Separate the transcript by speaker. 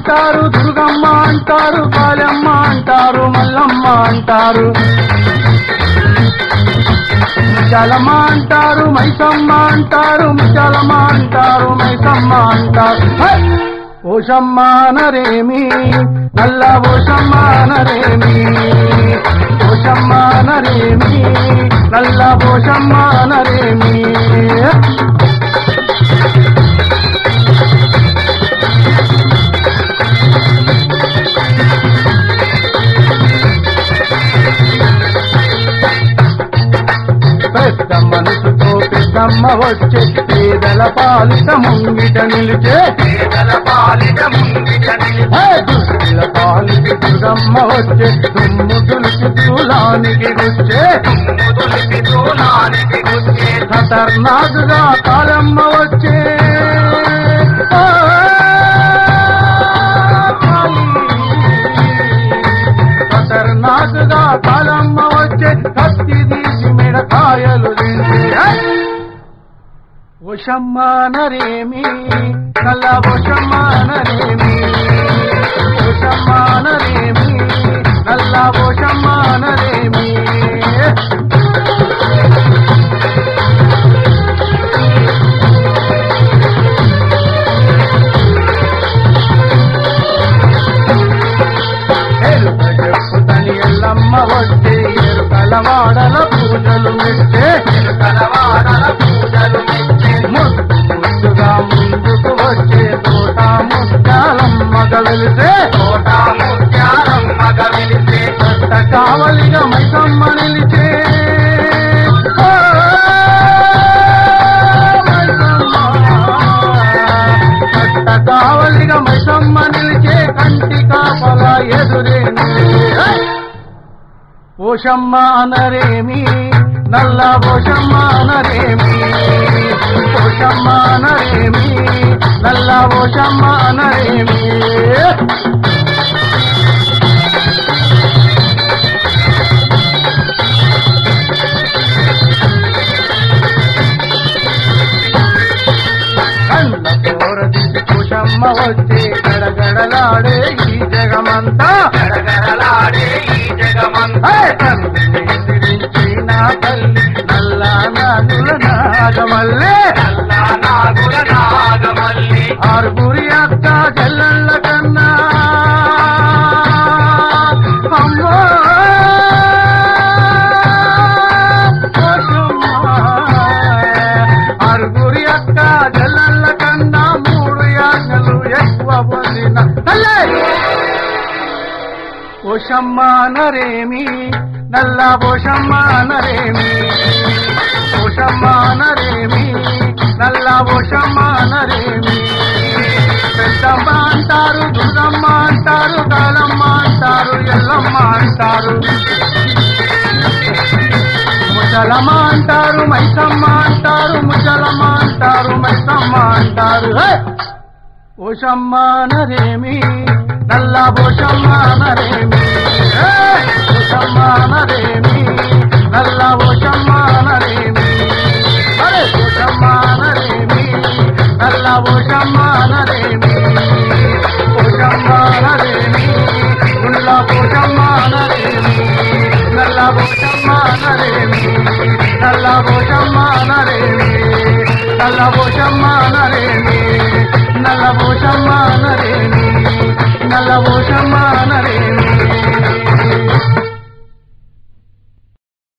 Speaker 1: అంటారు దుర్గమ్మ అంటారు కాళమ్మ అంటారు మల్లమ్మ అంటారు ముచాలమ్మ అంటారు మైసమ్మ అంటారు ముచాలమ్మ అంటారు మైసమ్మ అంటారు హై! ఓషమ్మ నరేమి నల్ల ఓషమ్మ నరేమి ఓషమ్మ నరేమి నల్ల ఓషమ్మ నరేమి పెద్ద మనసుతో పెద్దమ్మ వచ్చే పేదల పాలిట ముంగిట నిలిచే
Speaker 2: పేదల పాలిట ముంగిట నిలిచి
Speaker 1: హే! దుష్టుల పాలిట దుర్గమ్మ వచ్చే దుమ్ము దులిచి దూలానికి గుచ్చే
Speaker 2: తులిపి దూలానికి గుచ్చే
Speaker 1: ఖతర్నాకుగా కాలమ్మ వచ్చే ఆ, కాళీ. ఖతర్నాకుగా కాలమ్మ వచ్చే కత్తి తీసి మిడకాయలు తింటే హై! ఓషమ్మ నరేమి నల్ల ఓషమ్మ నరేమి ఓషమ్మ నరేమి నల్ల ఓషమ్మ నరేమి ఎరుక చెప్పుతని ఎల్లమ్మ వచ్చే ఎరుకల వాడల పూజలు మెట్టే
Speaker 2: కలవాడల పూజలు మెచ్చే
Speaker 1: ముద్దు ముద్దుగా ముందుకు వచ్చే తోట ముత్యాలమ్మ గలిసే
Speaker 2: తోట ముత్యాలమ్మ గవిలిసే
Speaker 1: కొత్త కావలిగా మైసమ్మ నిలిచే ఓ, మైసమ్మ. కొత్త కావలిగా మైసమ్మ నిలిచే కంటి కాపల ఎదురే నిలిచే. ఓషమ్మ అనరేమి నల్ల ఓషమ్మ అనరేమి ఓషమ్మ అనరేమి నల్ల ఓషమ్మ అనరేమి కళ్ళ కోరదిసి కుషమ్మ వచ్చే గడగడలాడే ఈ జగమంతా
Speaker 2: గడగడలాడే ఈ జగమంతా
Speaker 1: హే! తల్లిని ఎదిరించి నా తల్లి నల్ల నాగుల నాగమల్లే
Speaker 2: నల్ల నాగుల నాగమల్లి
Speaker 1: ఆరుగురి అక్క చెల్లెళ్ళ కన్నా అమ్మో ఓషమ్మ. ఆరుగురి అక్క చెల్లెళ్ళ కన్నా మూడు యాజ్ఞలు ఎక్కువ పొందిన తల్లే ఓషమ్మ నరేమి నల్ల ఓషమ్మ నరేమి ఓషమ్మ నరేమి నల్ల ఓషమ్మ నరేమి పెద్దమ్మ అంటారు దుర్గమ్మ అంటారు కాలమ్మ అంటారు ఎల్లమ్మ అంటారు ముసలమ్మ అంటారు మైసమ్మ అంటారు ముసలమ్మ అంటారు మైసమ్మ అంటారు హే! ఓషమ్మ నరేమి నల్ల ఓషమ్మ నరేమి హే! ఓషమ్మ నరేమి నల్ల ఓషమ్మ నరేమి అరే ఓషమ్మ నరేమి నల్ల ఓషమ్మ నరేమి ఓషమ్మ నరేమి నల్ల ఓషమ్మ నరేమి నల్ల ఓషమ్మ నరేమి నల్ల ఓషమ్మ నరేమి నల్ల ఓషమ్మ నరేమి నల్ల ఓషమ్మ నరేమి